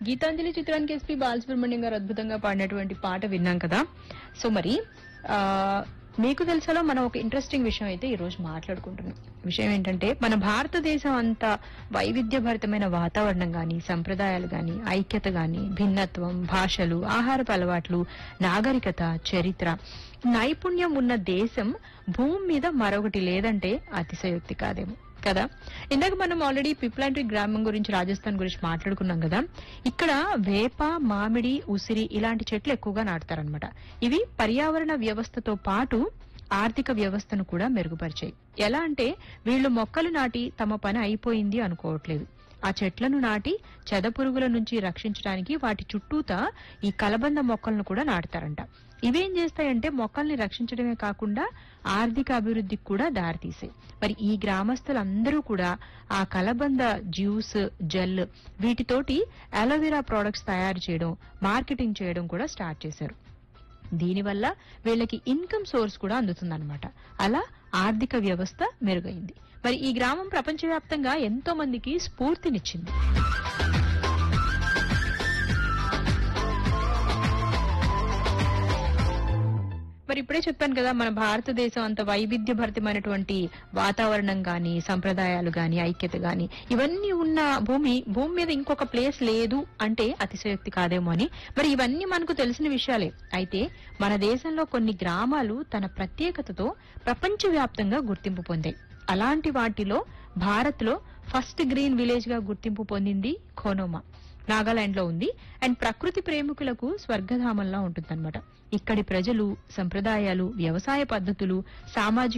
గీతాంజలి చిత్రానికి ఎస్పీ బాలసుబ్రహ్మణ్యం గారు అద్భుతంగా పాడినటువంటి పాట విన్నాం కదా సో మరి ఆ మీకు తెలుసలో మనం ఒక ఇంట్రెస్టింగ్ విషయం అయితే ఈ రోజు మాట్లాడుకుంటున్నాం విషయం ఏంటంటే మన భారతదేశం అంతా వైవిధ్యభరితమైన వాతావరణం గాని సంప్రదాయాలు గాని ఐక్యత గాని భిన్నత్వం భాషలు ఆహారపు అలవాట్లు నాగరికత చరిత్ర నైపుణ్యం ఉన్న దేశం భూమి మీద మరొకటి లేదంటే అతిశయోక్తి కాదేమో కదా ఇందాక మనం ఆల్రెడీ పిప్లాంటి గ్రామం గురించి రాజస్థాన్ గురించి మాట్లాడుకున్నాం కదా ఇక్కడ వేప మామిడి ఉసిరి ఇలాంటి చెట్లు ఎక్కువగా నాటుతారనమాట ఇవి పర్యావరణ వ్యవస్థతో పాటు ఆర్థిక వ్యవస్థను కూడా మెరుగుపరిచాయి ఎలా అంటే వీళ్ళు మొక్కలు నాటి తమ పని అయిపోయింది అనుకోవట్లేదు ఆ చెట్లను నాటి చెదపురుగుల నుంచి రక్షించడానికి వాటి చుట్టూతా ఈ కలబంద మొక్కలను కూడా నాటుతారంట ఇవేం చేస్తాయంటే మొక్కల్ని రక్షించడమే కాకుండా ఆర్థిక అభివృద్ధికి కూడా దారితీసాయి మరి ఈ గ్రామస్తులందరూ కూడా ఆ కలబంద జ్యూస్ జెల్ వీటితోటి అలోవెరా ప్రోడక్ట్స్ తయారు చేయడం మార్కెటింగ్ చేయడం కూడా స్టార్ట్ చేశారు దీనివల్ల వీళ్ళకి ఇన్కమ్ సోర్స్ కూడా అందుతుందన్నమాట అలా ఆర్థిక వ్యవస్థ మెరుగైంది మరి ఈ గ్రామం ప్రపంచవ్యాప్తంగా ఎంతో మందికి స్ఫూర్తినిచ్చింది మరి ఇప్పుడే చెప్పాను కదా మన భారతదేశం అంత వైవిధ్యభరితమైనటువంటి వాతావరణం గాని సంప్రదాయాలు గాని ఐక్యత గాని ఇవన్నీ ఉన్న భూమి భూమి మీద ఇంకొక ప్లేస్ లేదు అంటే అతిశయోక్తి కాదేమో అని మరి ఇవన్నీ మనకు తెలిసిన విషయాలే అయితే మన దేశంలో కొన్ని గ్రామాలు తన ప్రత్యేకతతో ప్రపంచవ్యాప్తంగా గుర్తింపు పొందాయి అలాంటి వాటిలో భారత్ లో ఫస్ట్ గ్రీన్ విలేజ్ గా గుర్తింపు పొందింది ఖోనోమా నాగాలాండ్ లో ఉంది అండ్ ప్రకృతి ప్రేమికులకు స్వర్గధామంలా ఉంటుందన్నమాట ఇక్కడి ప్రజలు సంప్రదాయాలు వ్యవసాయ పద్ధతులు సామాజిక